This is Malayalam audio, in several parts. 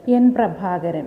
എൻ പ്രഭാകരൻ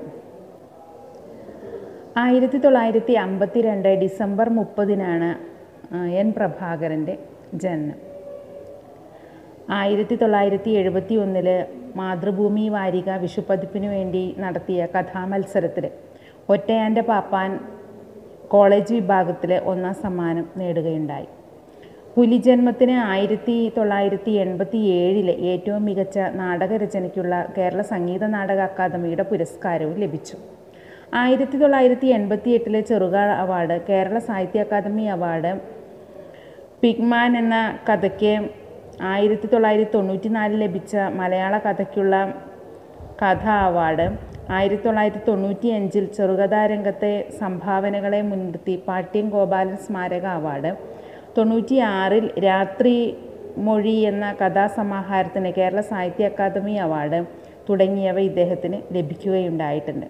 ആയിരത്തി തൊള്ളായിരത്തി അമ്പത്തി രണ്ട് ഡിസംബർ മുപ്പതിനാണ് എൻ പ്രഭാകരൻ്റെ ജനനം ആയിരത്തി തൊള്ളായിരത്തി എഴുപത്തി ഒന്നിൽ മാതൃഭൂമി വാരിക വിഷുപ്പതിപ്പിനു വേണ്ടി നടത്തിയ കഥാമത്സരത്തിൽ ഒറ്റയാൻ്റെ പാപ്പാൻ കോളേജ് വിഭാഗത്തിൽ ഒന്നാം സമ്മാനം നേടുകയുണ്ടായി പുലിജന്മത്തിന് ആയിരത്തി തൊള്ളായിരത്തി എൺപത്തി ഏഴിലെ ഏറ്റവും മികച്ച നാടകരചനയ്ക്കുള്ള കേരള സംഗീത നാടക അക്കാദമിയുടെ പുരസ്കാരവും ലഭിച്ചു ആയിരത്തി തൊള്ളായിരത്തി എൺപത്തി എട്ടിലെ ചെറുകാ അവാർഡ് കേരള സാഹിത്യ അക്കാദമി അവാർഡ് പിഗ്മാൻ എന്ന കഥയ്ക്ക് ആയിരത്തി തൊള്ളായിരത്തി തൊണ്ണൂറ്റി നാലിൽ ലഭിച്ച മലയാള കഥയ്ക്കുള്ള കഥ അവാർഡ് ആയിരത്തി തൊള്ളായിരത്തി തൊണ്ണൂറ്റി അഞ്ചിൽ ചെറുകഥാരംഗത്തെ സംഭാവനകളെ മുൻനിർത്തി പാട്യം ഗോപാലൻ സ്മാരക അവാർഡ് തൊണ്ണൂറ്റി ആറിൽ രാത്രി മൊഴി എന്ന കഥാസമാഹാരത്തിന് കേരള സാഹിത്യ അക്കാദമി അവാർഡ് തുടങ്ങിയവ ഇദ്ദേഹത്തിന് ലഭിക്കുകയുണ്ടായിട്ടുണ്ട്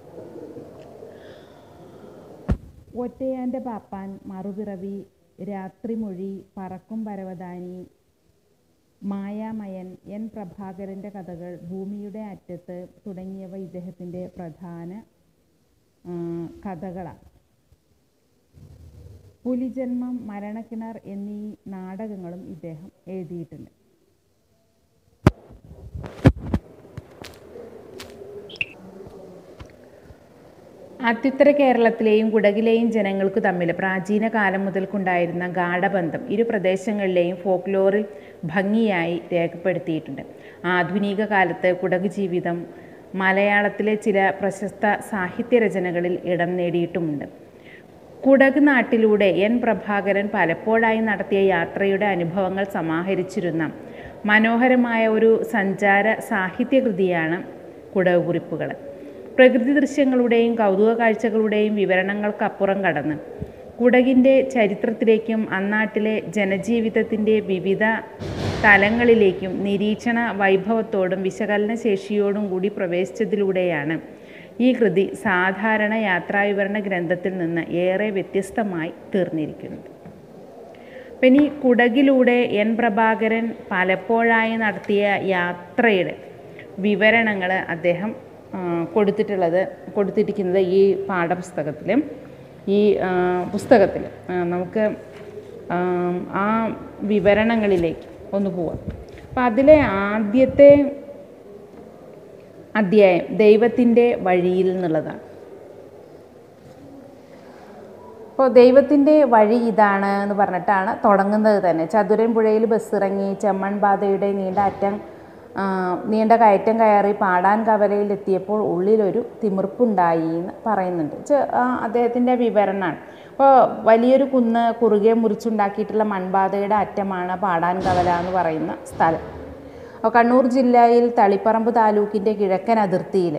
ഒറ്റയാൻ്റെ പാപ്പാൻ മറുപിറവി രാത്രിമൊഴി പറക്കും പരവതാനി മായാമയൻ എൻ പ്രഭാകരൻ്റെ കഥകൾ ഭൂമിയുടെ അറ്റത്ത് തുടങ്ങിയവ ഇദ്ദേഹത്തിൻ്റെ പ്രധാന കഥകളാണ് പുലിജന്മം മരണക്കിണർ എന്നീ നാടകങ്ങളും ഇദ്ദേഹം എഴുതിയിട്ടുണ്ട് അത്യുത്തര കേരളത്തിലെയും കുടകിലെയും ജനങ്ങൾക്ക് തമ്മിൽ പ്രാചീന കാലം മുതൽക്കുണ്ടായിരുന്ന ഗാഠബന്ധം ഇരു പ്രദേശങ്ങളിലെയും ഫോക്ലോറിൽ ഭംഗിയായി രേഖപ്പെടുത്തിയിട്ടുണ്ട് ആധുനിക കാലത്ത് കുടക് ജീവിതം മലയാളത്തിലെ ചില പ്രശസ്ത സാഹിത്യ രചനകളിൽ ഇടം നേടിയിട്ടുമുണ്ട് കുടക് നാട്ടിലൂടെ എൻ പ്രഭാകരൻ പലപ്പോഴായി നടത്തിയ യാത്രയുടെ അനുഭവങ്ങൾ സമാഹരിച്ചിരുന്ന മനോഹരമായ ഒരു സഞ്ചാര സാഹിത്യകൃതിയാണ് കുടക് കുറിപ്പുകൾ പ്രകൃതി ദൃശ്യങ്ങളുടെയും കൗതുക കാഴ്ചകളുടെയും വിവരണങ്ങൾക്കപ്പുറം കടന്ന് കുടകിൻ്റെ ചരിത്രത്തിലേക്കും അന്നാട്ടിലെ ജനജീവിതത്തിൻ്റെ വിവിധ തലങ്ങളിലേക്കും നിരീക്ഷണ വൈഭവത്തോടും വിശകലന ശേഷിയോടും കൂടി പ്രവേശിച്ചതിലൂടെയാണ് ഈ കൃതി സാധാരണ യാത്രാവിവരണ ഗ്രന്ഥത്തിൽ നിന്ന് ഏറെ വ്യത്യസ്തമായി തീർന്നിരിക്കുന്നത് പിന്നെ ഈ കുടകിലൂടെ എൻ പ്രഭാകരൻ പലപ്പോഴായി നടത്തിയ യാത്രയുടെ വിവരണങ്ങൾ അദ്ദേഹം കൊടുത്തിട്ടുള്ളത് കൊടുത്തിരിക്കുന്നത് ഈ പാഠപുസ്തകത്തിൽ ഈ പുസ്തകത്തിൽ നമുക്ക് ആ വിവരണങ്ങളിലേക്ക് ഒന്ന് പോവാം അപ്പം അതിലെ ആദ്യത്തെ അധ്യായം ദൈവത്തിൻ്റെ വഴിയിൽ എന്നുള്ളതാണ് അപ്പോൾ ദൈവത്തിൻ്റെ വഴി ഇതാണ് എന്ന് പറഞ്ഞിട്ടാണ് തുടങ്ങുന്നത് തന്നെ ചതുരൻ പുഴയിൽ ബസ് ഇറങ്ങി ചെമ്മൺപാതയുടെ നീണ്ട അറ്റം നീണ്ട കയറ്റം കയറി പാടാൻ കവലയിൽ എത്തിയപ്പോൾ ഉള്ളിലൊരു തിമിർപ്പുണ്ടായി എന്ന് പറയുന്നുണ്ട് അദ്ദേഹത്തിൻ്റെ വിവരണമാണ് അപ്പോൾ വലിയൊരു കുന്ന് കുറുകെ മുറിച്ചുണ്ടാക്കിയിട്ടുള്ള മൺപാതയുടെ അറ്റമാണ് പാടാൻ കവല എന്ന് പറയുന്ന സ്ഥലം അപ്പോൾ കണ്ണൂർ ജില്ലയിൽ തളിപ്പറമ്പ് താലൂക്കിൻ്റെ കിഴക്കൻ അതിർത്തിയിൽ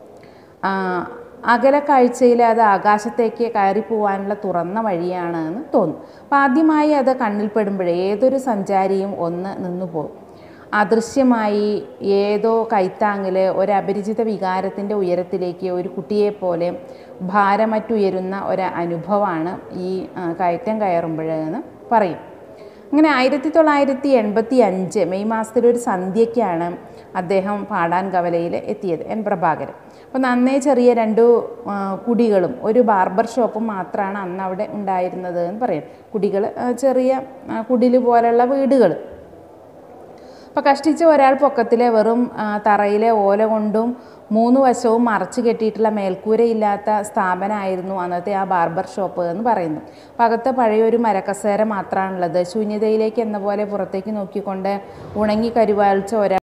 അകല കാഴ്ചയിൽ അത് ആകാശത്തേക്ക് കയറി പോകാനുള്ള തുറന്ന വഴിയാണ് എന്ന് തോന്നും അപ്പോൾ ആദ്യമായി അത് കണ്ണിൽപ്പെടുമ്പോഴേ ഏതൊരു സഞ്ചാരിയും ഒന്ന് നിന്നു പോകും അദൃശ്യമായി ഏതോ കൈത്താങ്ങിൽ ഒരു അപരിചിത വികാരത്തിൻ്റെ ഉയരത്തിലേക്ക് ഒരു കുട്ടിയെപ്പോലെ ഭാരമറ്റുയരുന്ന ഒരു അനുഭവമാണ് ഈ കയറ്റം കയറുമ്പോഴെന്ന് പറയും അങ്ങനെ ആയിരത്തി തൊള്ളായിരത്തി എൺപത്തി അഞ്ച് മെയ് മാസത്തിലൊരു സന്ധ്യയ്ക്കാണ് അദ്ദേഹം പാടാൻ കവലയിൽ എത്തിയത് എൻ പ്രഭാകരൻ അപ്പോൾ നന്നേ ചെറിയ രണ്ടു കുടികളും ഒരു ബാർബർ ഷോപ്പും മാത്രമാണ് അന്ന് അവിടെ ഉണ്ടായിരുന്നത് എന്ന് പറയും കുടികൾ ചെറിയ കുടിൽ പോലുള്ള വീടുകൾ അപ്പോൾ കഷ്ടിച്ച് ഒരാൾ പൊക്കത്തിലെ വെറും തറയിലെ ഓല കൊണ്ടും മൂന്ന് വശവും മറച്ചു കെട്ടിയിട്ടുള്ള മേൽക്കൂരയില്ലാത്ത സ്ഥാപനമായിരുന്നു അന്നത്തെ ആ ബാർബർ ഷോപ്പ് എന്ന് പറയുന്നു അപ്പം അകത്ത് പഴയൊരു മരക്കസേര മാത്രമാണുള്ളത് ശൂന്യതയിലേക്ക് എന്ന പോലെ പുറത്തേക്ക് നോക്കിക്കൊണ്ട് ഉണങ്ങി കരുവാളിച്ച ഒരാൾ